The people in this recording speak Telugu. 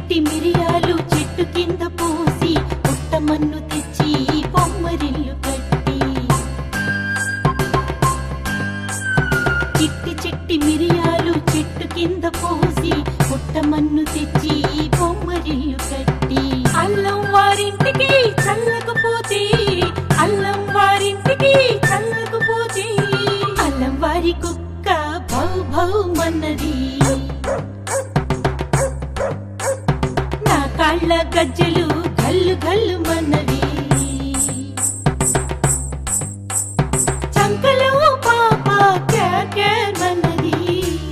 చిట్టి మిరియాలు చెట్టు కింద పోసి పుట్టమన్ను తెచ్చి బొమ్మరిల్లు కట్టి చిట్టి చిట్టి మిరియాలు చెట్టు కింద పోసి పుట్టమన్ను తెచ్చి బొమ్మరిల్లు కట్టి అల్లం వారింటికి చల్లకపోతే అల్లం వారింటికి చల్లకపోతే అల్లం వారి కుక్క భౌ భౌ మన్నది నా కాళ్ళ గజ్జలు గల్లు గల్లు మన్నవి చంకలో పాప క్యార్ క్యార్ మన్నది